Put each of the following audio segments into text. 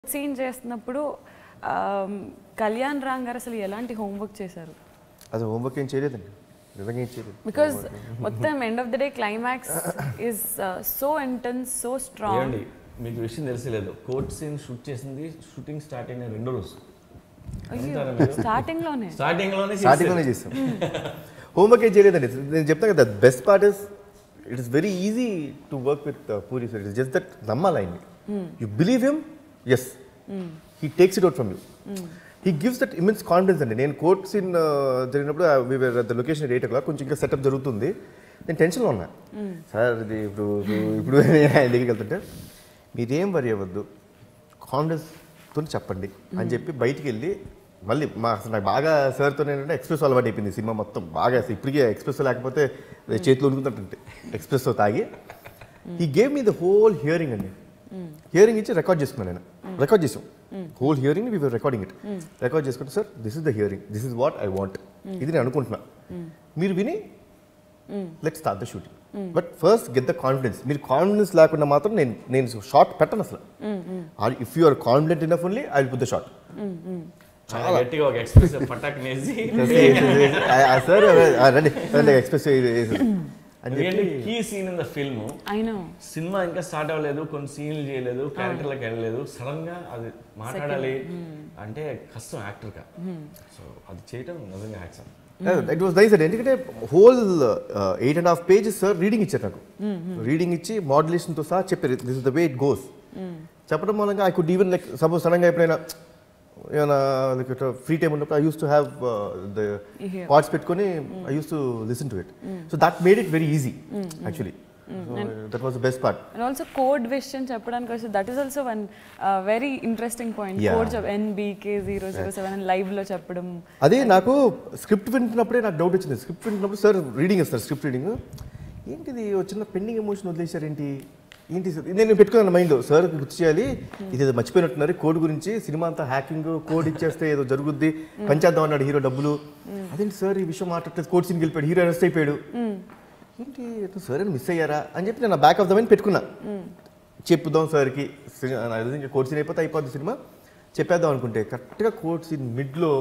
Scene చేస్తున్నప్పుడు ఆమ్, కళ్యాణ్ రామ్ గారు అసలు ఎలాంటి హోంవర్క్ చేశారు అది హోంవర్క్ ఏం చేయలేదండి నిజంగా ఏం చేయలేదు బికాజ్ మొత్తం end of the day climax is so intense so strong ఏమండి మీకు విషయం తెలిసలేదు కోర్ట్ సీన్ షూట్ చేసింది షూటింగ్ స్టార్ట్ అయిన రెండో రోజు అంటారా మీరు? స్టార్టింగ్ లోనే స్టార్టింగ్ లోనే స్టార్టింగ్లోనే చేస్తాం హోంవర్క్ ఏం చేయలేదండి నేను చెప్తాను కదా best part is it is very easy to work with Puri sir it just that నమ్మాలి ఆయన్ని you believe him yes he takes it out from you he gives that immense confidence అండి నేను కోర్ట్ సీన్ జరిగినప్పుడు వివర్ the location eight o'clock కొంచెం ఇంకా setup జరుగుతుంది నేను టెన్షన్లో ఉన్నా సార్ ఇది ఇప్పుడు ఇప్పుడు- ఇప్పుడు ఆయన దగ్గరికి వెళ్తుంటే మీరేం వరి అవ్వద్దు కాన్ఫిడెన్స్తో చెప్పండి అని చెప్పి బయటికి వెళ్ళి మళ్ళీ మా అసలు నాకు బాగా సార్తో ఏంటంటే ఎక్స్ప్రెస్ అలవాటు అయిపోయింది సినిమా మొత్తం బాగా అసలు ఇప్పటికే ఎక్స్ప్రెస్ లేకపోతే చేతిలో ఉనుకుతుంటే ఎక్స్ప్రెస్తో తాగి ఈ గేమ్ మీ ద హోల్ హియరింగ్ అండి హియరింగ్ ఇచ్చి రికార్డ్ చేసుకున్నాను నేను రికార్డ్ చేసాం whole hearing we recording it record చేసుకుంటే sir this is the hearing this is what I want ఇది నేను అనుకుంటున్నా మీరు విని let start the shooting but first get the confidence మీరు కాన్ఫిడెన్స్ లేకుండా మాత్రం నేను నేను షార్ట్ పెట్టను అసలు if you are confident enough only I will put the shot చాలా గట్టిగా ఒక ఎక్స్ప్రెస్ పటాక్ నేసి సార్ రండి రండి ఎక్స్ప్రెస్ అని ఎందుకంటే చెప్పి key scene in the film I know cinema ఇంకా స్టార్ట్ అవ్వలేదు కొన్ని సీన్లు చేయలేదు క్యారెక్టర్లకు వెళ్ళలేదు సడన్ గా అది మాట్లాడాలి అంటే కష్టం యాక్టర్ గా సో అది చేయటం నిజంగా యాక్షన్ ఇట్ వాస్ నైస్ అండి ఎందుకంటే whole eight and half pages sir reading ఇచ్చారు నాకు రీడింగ్ ఇచ్చి మోడ్యులేషన్తో సహా చెప్పారు this is the way it goes చెప్పడం మూలంగా I could even like suppose సడన్గా ఎప్పుడైనా ఏమైనా లైక్ ఫ్రీ టైం ఉన్నప్పుడు I use to have the You hear. Parts పెట్టుకొని I use to listen to it so that made it very easy actually that was the best part and also code విషయం చెప్పడానికి వస్తే that is also one very interesting point Yeah. Code NBK zero zero seven live లో చెప్పడం అదే నాకు script వింటున్నప్పుడే నాకు doubt వచ్చింది script వింటున్నప్పుడు సార్ రీడింగ్ ఇస్తారు స్క్రిప్ట్ రీడింగ్ ఏంటిది ఓ చిన్న పెండింగ్ ఎమోషన్ వదిలేశారేంటి ఏంటి సార్ ఇది నేను పెట్టుకున్నాను మైండ్లో సార్ గుర్తు చేయాలి ఇది ఏదో మర్చిపోయినట్టున్నారు కోడ్ గురించి సినిమా అంతా హ్యాకింగ్ కోడ్ ఇచ్చేస్తే ఏదో జరుగుద్ది పంచేద్దాం అన్నాడు హీరో డబ్బులు అదేంటి సార్ ఈ విషయం మాట్లాడలేదు కోడ్ సీన్కి వెళ్ళిపోయాడు హీరో అరెస్ట్ అయిపోయాడు ఏంటి ఏదో సార్ అని మిస్ అయ్యారా అని చెప్పి నేను బ్యాక్ ఆఫ్ ద మైండ్ పెట్టుకున్నా చెప్పుదాం సార్కి కోడ్ సీన్ అయిపోతే అయిపోద్ది సినిమా చెప్పేద్దాం అనుకుంటే కరెక్ట్గా కోడ్ సీన్ మిడ్లో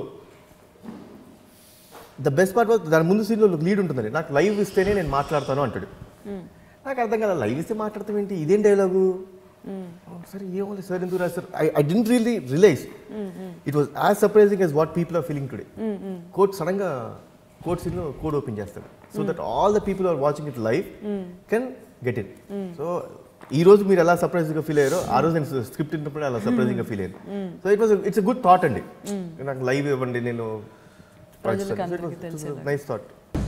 ద బెస్ట్ పార్ట్ వాజ్ దాని ముందు సీన్లో లీడ్ ఉంటుందండి నాకు లైవ్ ఇస్తేనే నేను మాట్లాడతాను అంటాడు నాకు అర్థం కదా లైవ్ ఇస్తే మాట్లాడతాం ఏంటి ఇదేం డైలాగు సరే ఏమో సార్ ఎందుకు రాస్తారు I I didn't really realise it was as surprising as what people are feeling today code సడన్గా కోడ్ సీన్లో కోడ్ ఓపెన్ చేస్తాడు so that all the people are watching it live can get in so ఈ రోజు మీరు ఎలా సర్ప్రైజింగ్గా feel అయ్యారో ఆ రోజు నేను స్క్రిప్ట్ విన్నప్పుడు అలా సర్ప్రైజింగ్గా ఫీల్ అయ్యాను so it was it's good thought అండి నాకు లైవ్ ఇవ్వండి నేను ప్రజలకు అందరికీ తెలిసేలా. నైస్ థాట్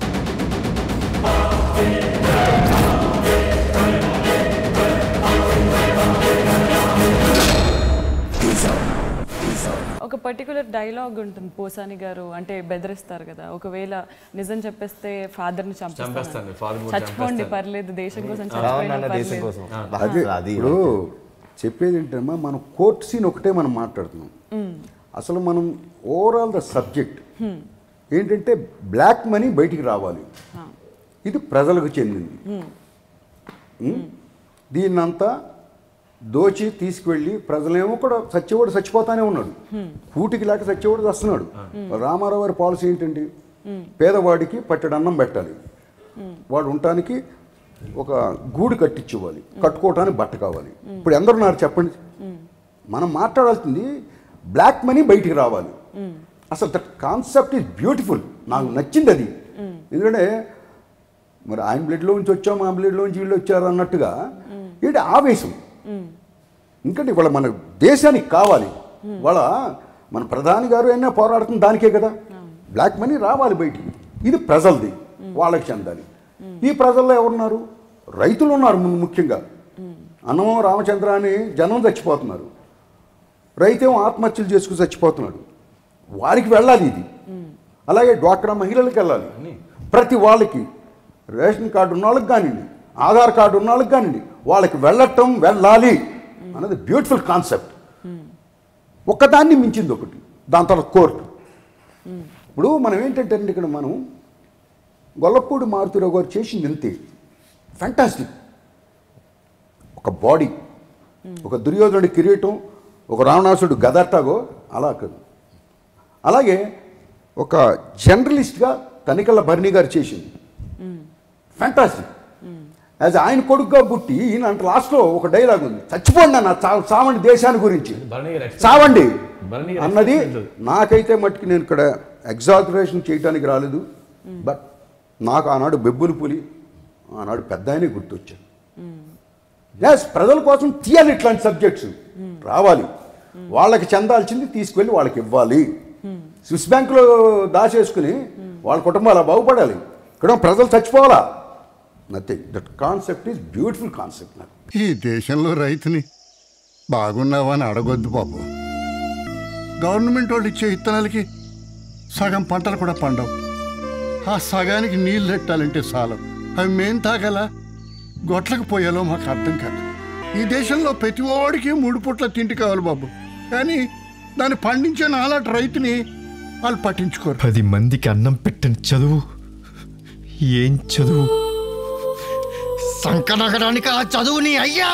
ఒక పర్టికులర్ డైలాగ్ ఉంటుంది పోసాని గారు అంటే బెదిరిస్తారు కదా ఒకవేళ నిజం చెప్పేస్తే ఫాదర్ ని చంపేస్తాను చంపేస్తాను, father ని కూడా చచ్చిపోండి చంపేస్తాను. పర్లేదు దేశం కోసం రావణ చచ్చిపోయినా దేశం పర్లేదు కోసం అదే అది ఇప్పుడు చెప్పేది ఏంటమ్మా మనం కోర్ట్ సీన్ ఒకటే మనం మాట్లాడుతున్నాం అసలు మనం ఓవరాల్ ద సబ్జెక్ట్ ఏంటంటే బ్లాక్ మనీ బయటికి రావాలి ఇది ప్రజలకు చెందింది ఉమ్. దీన్నంతా దోచి తీసుకువెళ్ళి ప్రజలేమో కూడా సత్యవాడు చచ్చిపోతానే ఉన్నాడు కూటికి లేక సత్యవాడు వస్తున్నాడు రామారావు గారి పాలసీ ఏంటండి పేదవాడికి పట్టెడు అన్నం పెట్టాలి వాడు ఉండటానికి ఒక గూడు కట్టించివ్వాలి కట్టుకోవటానికి బట్ట కావాలి ఇప్పుడు ఎందరున్నారు చెప్పండి మనం మాట్లాడాల్సింది బ్లాక్ మనీ బయటికి రావాలి అసలు దట్ కాన్సెప్ట్ ఈజ్ బ్యూటిఫుల్ నాకు నచ్చింది అది ఎందుకంటే మరి ఆయన బ్లడ్లో నుంచి వచ్చాం మా బ్లడ్లో నుంచి వీళ్ళు వచ్చారు అన్నట్టుగా ఏంటి ఆవేశం ఎందుకంటే ఇవాళ మన దేశానికి కావాలి వాళ్ళ మన ప్రధాని గారు అయినా పోరాడుతుంది దానికే కదా బ్లాక్ మనీ రావాలి బయటికి ఇది ప్రజలది వాళ్ళకి చెందాలి ఈ ప్రజల్లో ఎవరున్నారు రైతులు ఉన్నారు ము- ముఖ్యంగా అన్నమో రామచంద్ర అని జనం చచ్చిపోతున్నారు రైతేమో ఆత్మహత్యలు చేసుకుని చచ్చిపోతున్నాడు వారికి వెళ్ళాలి ఇది అలాగే డ్వాక్రా మహిళలకు వెళ్ళాలి ప్రతి వాళ్ళకి రేషన్ కార్డు ఉన్న వాళ్ళకి కానివ్వండి ఆధార్ కార్డు ఉన్న వాళ్ళకి కానివ్వండి వాళ్ళకి వెళ్ళటం వెళ్ళాలి అన్నది బ్యూటిఫుల్ కాన్సెప్ట్ ఒక్కదాన్ని మించింది ఒకటి దాని తర్వాత కోర్టు ఇప్పుడు మనం ఏంటంటే అండి ఇక్కడ మనం గొల్లపూడి మారుతిరావు గారు చేసింది ఇంతే ఫ్యాంటాస్టిక్ ఒక బాడీ ఒక దుర్యోధనుడి కిరీటం ఒక రావణాసుడు గదట్టాగో అలా కాదు అలాగే ఒక జర్నలిస్ట్గా తనికల్ల భరణి గారు చేసింది ఫ్యాంటాస్టిక్ యాజ్ ఆయన కొడుకుగా పుట్టి ఈయన అంటే లాస్ట్లో ఒక డైలాగ్ ఉంది చచ్చిపోండి అన్న చా- చావండి దేశాన్ని గురించి భరణి గారు expect- చావండి భరణి గారు అన్నది expect నాకైతే మట్టుకు నేను ఇక్కడ ఎగ్జాగరేషన్ చేయడానికి రాలేదు బట్ నాకు ఆనాడు బెబ్బులు పులి ఆనాడు పెద్ద ఆయనే గుర్తొచ్చాను ఎస్ ప్రజల కోసం తీయాలి ఇట్లాంటి సబ్జెక్ట్స్ రావాలి వాళ్ళకి చెందాల్సింది తీసుకెళ్ళి వాళ్ళకి ఇవ్వాలి స్విస్ బ్యాంకులో దాచేసుకుని వాళ్ళ కుటుంబాలు బాగుపడాలి ఇక్కడ ప్రజలు చచ్చిపోవాలా nothing that concept is beautiful concept నాకు ఈ దేశంలో రైతుని బాగున్నావా అని అడగొద్దు బాబు గవర్నమెంట్ వాళ్ళు ఇచ్చే ఇత్తనాలకి సగం పంటలు కూడా పండవు ఆ సగానికి నీళ్ళు పెట్టాలంటే చాలు అవి మేం తాగలా గొట్లకు పోయాలో మాకు అర్థం కాదు ఈ దేశంలో ప్రతి ఓడికి మూడు పూట్ల తిండి కావాలి బాబు కానీ దాన్ని పండించే నాలాంటి రైతుని వాళ్ళు పట్టించుకోరు పది మందికి అన్నం పెట్టని చదువు ఏం చదువు సంకనగడానికి ఆ చదువుని అయ్యా